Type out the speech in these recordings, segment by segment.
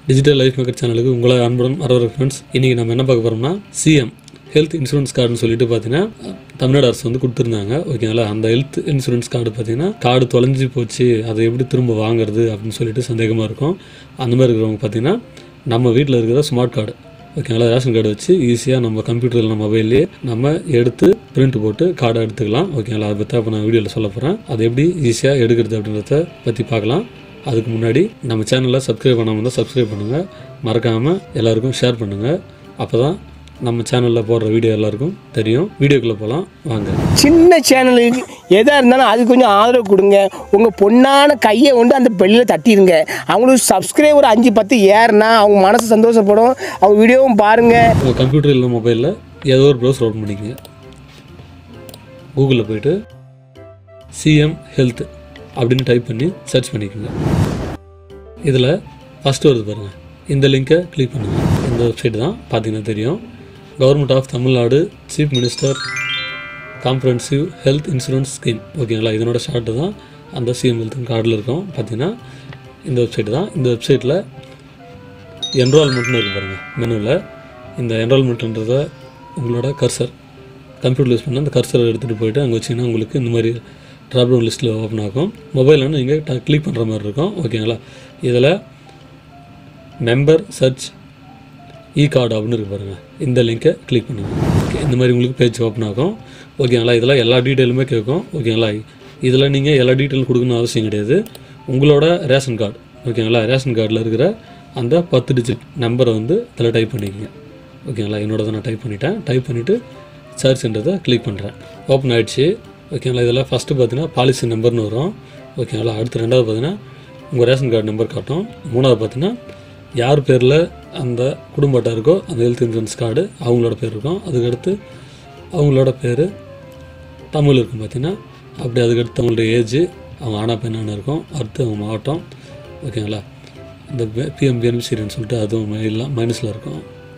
digital life maker சேனலுக்கு உங்களை அன்புடன் வரவர ஃப்ரெண்ட்ஸ் இன்றைக்கி நம்ம என்ன பார்க்க போகிறோம்னா சிஎம் ஹெல்த் இன்சூரன்ஸ் கார்டுன்னு சொல்லிட்டு பார்த்தீங்கன்னா தமிழ்நாடு அரசு வந்து கொடுத்துருந்தாங்க ஓகேங்களா அந்த ஹெல்த் இன்சூரன்ஸ் கார்டு பார்த்தீங்கன்னா கார்டு தொலைஞ்சு போச்சு அதை எப்படி திரும்ப வாங்குறது அப்படின்னு சொல்லிட்டு சந்தேகமாக இருக்கும் அந்த மாதிரி இருக்கிறவங்க பார்த்தீங்கன்னா நம்ம வீட்டில் இருக்கிற ஸ்மார்ட் கார்டு ஓகேங்களா ரேஷன் கார்டு வச்சு ஈஸியாக நம்ம கம்ப்யூட்டரில் நம்ம மொபைல்லேயே நம்ம எடுத்து பிரிண்ட் போட்டு கார்டை எடுத்துக்கலாம் ஓகேங்களா அதை பற்றி அப்போ நான் வீடியோவில் சொல்ல போகிறேன் அது எப்படி ஈஸியாக எடுக்கிறது அப்படின்றத பற்றி பார்க்கலாம் அதுக்கு முன்னாடி நம்ம சேனலை சப்ஸ்கிரைப் பண்ணாமல் இருந்தால் சப்ஸ்கிரைப் பண்ணுங்கள் மறக்காமல் எல்லாருக்கும் ஷேர் பண்ணுங்கள் அப்போ தான் நம்ம சேனலில் போடுற வீடியோ எல்லாருக்கும் தெரியும் வீடியோக்குள்ளே போகலாம் வாங்க சின்ன சேனலுக்கு எதாக இருந்தாலும் அது கொஞ்சம் ஆதரவு கொடுங்க உங்கள் பொண்ணான கையை கொண்டு அந்த பெல்லில் தட்டிடுங்க அவங்களுக்கு சப்ஸ்கிரைபர் அஞ்சு பத்து ஏறுனா அவங்க மனசு சந்தோஷப்படும் அவங்க வீடியோவும் பாருங்கள் உங்கள் கம்ப்யூட்டர் இல்லை மொபைலில் ஏதோ ஒரு ப்ரௌசர் ஓப்பன் பண்ணிக்கங்க கூகுளில் போயிட்டு சிஎம் ஹெல்த் அப்படின்னு டைப் பண்ணி சர்ச் பண்ணிக்கோங்க இதில் ஃபஸ்ட்டு வருது பாருங்கள் இந்த லிங்கை கிளிக் பண்ணுங்கள் இந்த வெப்சைட் தான் பார்த்தீங்கன்னா தெரியும் government of Tamil Nadu chief minister comprehensive health insurance scheme ஓகேங்களா இதனோட ஷார்ட்டு தான் அந்த சிஎம் ஹெல்த் கார்டில் இருக்கும் பார்த்தீங்கன்னா இந்த வெப்சைட் தான் இந்த வெப்சைட்டில் என்ரோல்மெண்ட்னு இருக்கு பாருங்கள் மெனுவில் இந்த என்ரோல்மெண்ட்ன்றத உங்களோட கர்சர் கம்ப்யூட்டர் யூஸ் பண்ண அந்த கர்சரை எடுத்துகிட்டு போயிட்டு அங்கே வச்சிங்கன்னா உங்களுக்கு இந்த மாதிரி ட்ராப்டவுன் லிஸ்ட்டில் ஓப்பன் ஆகும் மொபைலில் நீங்கள் கிளிக் பண்ணுற மாதிரி இருக்கும் ஓகேங்களா இதில் மெம்பர் சர்ச் இ கார்டு அப்படின்னு இருக்கு பாருங்கள் இந்த லிங்கை கிளிக் பண்ணுங்கள் ஓகே இந்த மாதிரி உங்களுக்கு பேஜ் ஓப்பன் ஆகும் ஓகேங்களா இதில் எல்லா டீட்டெயிலுமே கேட்கும் ஓகேங்களா இதில் நீங்கள் எல்லா டீட்டெயில் கொடுக்கணும்னு அவசியம் கிடையாது உங்களோட ரேஷன் கார்டு ஓகேங்களா ரேஷன் கார்டில் இருக்கிற அந்த பத்து டிஜிட் நம்பரை வந்து இதில் டைப் பண்ணிக்கோங்க ஓகேங்களா என்னோட நான் டைப் பண்ணிட்டேன் டைப் பண்ணிவிட்டு சர்ச்ன்றதை கிளிக் பண்ணுறேன் ஓப்பன் ஆகிடுச்சு ஓகேங்களா இதில் ஃபஸ்ட்டு பார்த்தீங்கன்னா பாலிசி நம்பர்னு வரும் ஓகேங்களா அடுத்து ரெண்டாவது பார்த்தீங்கன்னா உங்கள் ரேஷன் கார்டு நம்பர் காட்டும் மூணாவது பார்த்தீங்கன்னா யார் பேரில் அந்த குடும்ப அட்டை இருக்கோ அந்த ஹெல்த் இன்சூரன்ஸ் கார்டு அவங்களோட பேர் இருக்கும் அதுக்கடுத்து அவங்களோட பேர் தமிழ் இருக்கும் பார்த்தீங்கன்னா அப்படி அதுக்கடுத்து அவங்களோட ஏஜ் அவங்க ஆனா பெண்ணான இருக்கும் அடுத்து அவங்க மாவட்டம் ஓகேங்களா இந்த பிஎம் பெனிஃபிஷரின்னு சொல்லிட்டு அதுவும் மைலாம் மைனஸில் இருக்கும்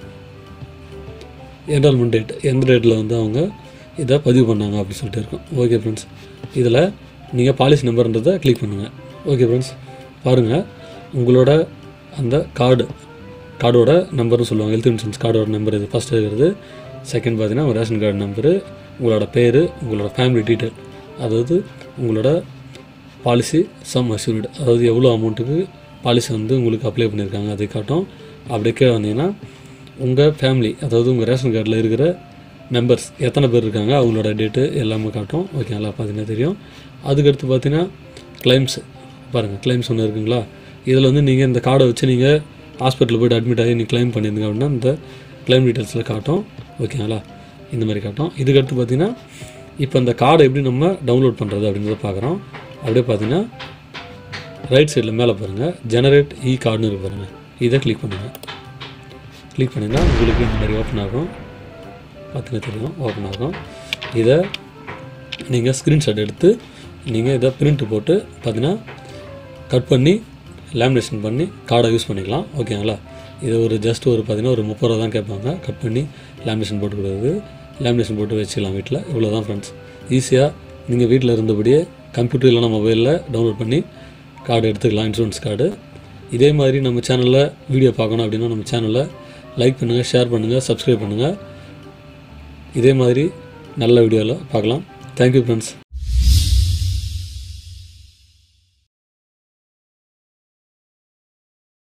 என்ரோல்மெண்ட் டேட் எந்த டேட்டில் வந்து அவங்க இதை பதிவு பண்ணாங்க அப்படின்னு சொல்லிட்டு இருக்கும் ஓகே ஃப்ரெண்ட்ஸ் இதில் நீங்கள் பாலிசி நம்பர்ன்றதை கிளிக் பண்ணுங்கள் ஓகே ஃப்ரெண்ட்ஸ் பாருங்கள் உங்களோட அந்த கார்டு கார்டோட நம்பர்னு சொல்லுவாங்க ஹெல்த் இன்சூரன்ஸ் கார்டோட நம்பர் இது ஃபஸ்ட்டு இருக்கிறது செகண்ட் பார்த்தீங்கன்னா உங்கள் ரேஷன் கார்டு நம்பரு உங்களோட பேர் உங்களோட ஃபேமிலி டீட்டெயில் அதாவது உங்களோட பாலிசி சம் அஷ்யூர்டு அதாவது எவ்வளோ அமௌண்ட்டுக்கு பாலிசி வந்து உங்களுக்கு அப்ளை பண்ணியிருக்காங்க அதை காட்டும் அப்படியே கீழே வந்தீங்கன்னா உங்கள் ஃபேமிலி அதாவது உங்கள் ரேஷன் கார்டில் இருக்கிற மெம்பர்ஸ் எத்தனை பேர் இருக்காங்க அவங்களோட டேட்டு எல்லாமே காட்டும் ஓகேங்களா பார்த்தீங்கன்னா தெரியும் அதுக்கடுத்து பார்த்தீங்கன்னா கிளைம்ஸ் பாருங்கள் கிளைம்ஸ் ஒன்று இருக்குங்களா இதில் வந்து நீங்கள் இந்த கார்டை வச்சு நீங்கள் ஹாஸ்பிட்டலில் போய்ட்டு அட்மிட் ஆகி நீங்கள் க்ளைம் பண்ணியிருந்தீங்க அப்படின்னா இந்த க்ளைம் டீட்டெயில்ஸில் காட்டும் ஓகேங்களா இந்த மாதிரி காட்டும் இதுக்கடுத்து பார்த்தீங்கன்னா இப்போ இந்த கார்டை எப்படி நம்ம டவுன்லோட் பண்ணுறது அப்படின்றத பார்க்குறோம் அப்படியே பார்த்தீங்கன்னா ரைட் சைடில் மேலே பாருங்கள் ஜெனரேட் இ கார்டுன்னு இருக்கு பாருங்கள் இதை கிளிக் பண்ணுங்கள் கிளிக் பண்ணிங்கன்னா உங்களுக்கு இந்த மாதிரி ஓப்பன் ஆகும் பார்த்தீங்கன்னா தெரியும் ஓப்பன் ஆகும் இதை நீங்கள் ஸ்க்ரீன்ஷாட் எடுத்து நீங்கள் இதை பிரிண்ட் போட்டு பார்த்தீங்கன்னா கட் பண்ணி லேமினேஷன் பண்ணி கார்டை யூஸ் பண்ணிக்கலாம் ஓகேங்களா இது ஒரு ஜஸ்ட் ஒரு பார்த்தீங்கன்னா ஒரு முப்பது ரூபா தான் கேட்பாங்க கட் பண்ணி லேமினேஷன் போட்டு கொடுக்குறது லேமினேஷன் போட்டு வச்சுக்கலாம் வீட்டில் இவ்வளோ தான் ஃப்ரெண்ட்ஸ் ஈஸியாக நீங்கள் வீட்டில் இருந்தபடியே கம்ப்யூட்டர் இல்லைனா மொபைலில் டவுன்லோட் பண்ணி கார்டு எடுத்துக்கலாம் இன்சூரன்ஸ் கார்டு இதே மாதிரி நம்ம சேனலில் வீடியோ பார்க்கணும் அப்படின்னா நம்ம சேனலை லைக் பண்ணுங்கள் ஷேர் பண்ணுங்கள் சப்ஸ்கிரைப் பண்ணுங்கள் இதே மாதிரி நல்ல வீடியோவில் பார்க்கலாம் தேங்க்யூ ஃப்ரெண்ட்ஸ்